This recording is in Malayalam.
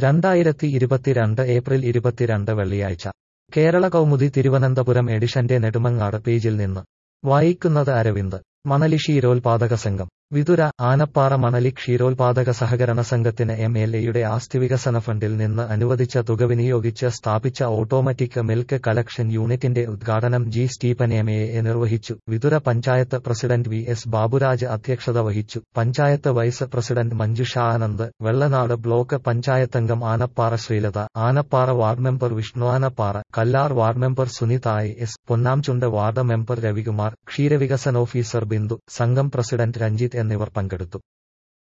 രണ്ടായിരത്തി ഇരുപത്തിരണ്ട് ഏപ്രിൽ ഇരുപത്തിരണ്ട് വെള്ളിയാഴ്ച കേരള കൗമുദി തിരുവനന്തപുരം എഡിഷന്റെ നെടുമങ്ങാട് പേജിൽ നിന്ന് വായിക്കുന്നത് അരവിന്ദ് മണലി ക്ഷീരോത്പാദക സംഘം വിതുര ആനപ്പാറ മണലി ക്ഷീരോത്പാദക സഹകരണ സംഘത്തിന് എം എൽ എയുടെ ആസ്തി വികസന ഫണ്ടിൽ നിന്ന് അനുവദിച്ച തുക വിനിയോഗിച്ച് സ്ഥാപിച്ച ഓട്ടോമാറ്റിക് മിൽക്ക് കളക്ഷൻ യൂണിറ്റിന്റെ ഉദ്ഘാടനം ജി സ്റ്റീഫൻ എം എ നിർവഹിച്ചു Vithura panchayat president V S Baburaj അധ്യക്ഷത വഹിച്ചു panchayat vice president Manjusha Anand Vellanad block പഞ്ചായത്തംഗം Anappara Sreelatha Anappara ward member Vishnu Anappara Kallar ward member Sunitha I S Ponnamchund ward member Ravikumar ക്ഷീരവികസന ഓഫീസർ ബിന്ദു സംഘം പ്രസിഡന്റ് രഞ്ജിത്ത് എന്നിവർ പങ്കെടുത്തു